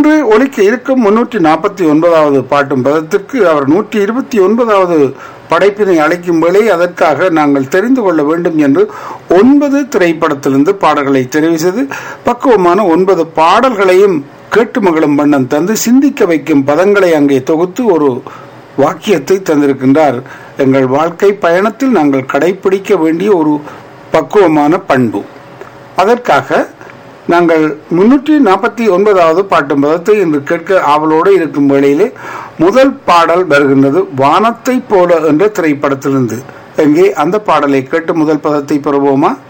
இன்று ஒலிக்க இருக்கும் முன்னூற்றி நாற்பத்தி ஒன்பதாவது பாட்டும் பதத்திற்கு அவர் நூற்றி இருபத்தி ஒன்பதாவது படைப்பினை அழைக்கும் வேளை அதற்காக நாங்கள் தெரிந்து கொள்ள வேண்டும் என்று ஒன்பது திரைப்படத்திலிருந்து பாடல்களை தெரிவு செய்து பக்குவமான ஒன்பது பாடல்களையும் கேட்டு மகளும் வண்ணம் தந்து சிந்திக்க வைக்கும் பதங்களை அங்கே தொகுத்து ஒரு வாக்கியத்தை தந்திருக்கின்றார் எங்கள் வாழ்க்கை பயணத்தில் நாங்கள் கடைபிடிக்க வேண்டிய ஒரு பக்குவமான பண்பு அதற்காக நாங்கள் முன்னூற்றி நாற்பத்தி ஒன்பதாவது பாட்டும் பதத்தை இன்று கேட்க ஆவலோடு இருக்கும் வேளையிலே முதல் பாடல் வருகின்றது வானத்தை போல என்ற திரைப்படத்திலிருந்து எங்கே அந்த பாடலை கேட்டு முதல் பதத்தை பெறுவோமா